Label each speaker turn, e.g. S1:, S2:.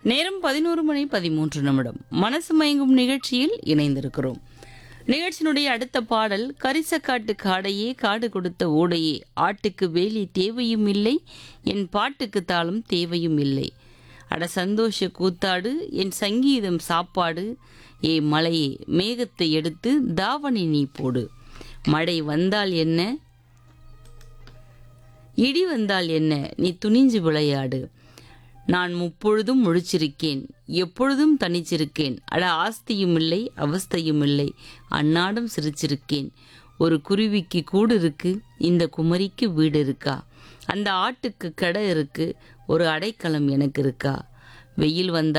S1: நேரம் பதினோரு மணி பதிமூன்று நிமிடம் மனசு மயங்கும் நிகழ்ச்சியில் இணைந்திருக்கிறோம் நிகழ்ச்சியினுடைய அடுத்த பாடல் கரிசக்காட்டு காடையே காடு கொடுத்த ஓடையே ஆட்டுக்கு வேலி தேவையும் இல்லை என் பாட்டுக்கு தாளம் தேவையும் இல்லை அட சந்தோஷ கூத்தாடு என் சங்கீதம் சாப்பாடு ஏ மலையே மேகத்தை எடுத்து தாவணி நீ போடு மழை வந்தால் என்ன இடி வந்தால் என்ன நீ துணிஞ்சு விளையாடு நான் முப்பொழுதும் முழிச்சிருக்கேன் எப்பொழுதும் தனிச்சிருக்கேன் அட ஆஸ்தியும் இல்லை அவஸ்தையும் இல்லை அன்னாடம் சிரிச்சிருக்கேன் ஒரு குருவிக்கு கூடு இருக்கு இந்த குமரிக்கு வீடு இருக்கா அந்த ஆட்டுக்கு கடை இருக்கு ஒரு அடைக்கலம் எனக்கு இருக்கா வெயில் வந்தா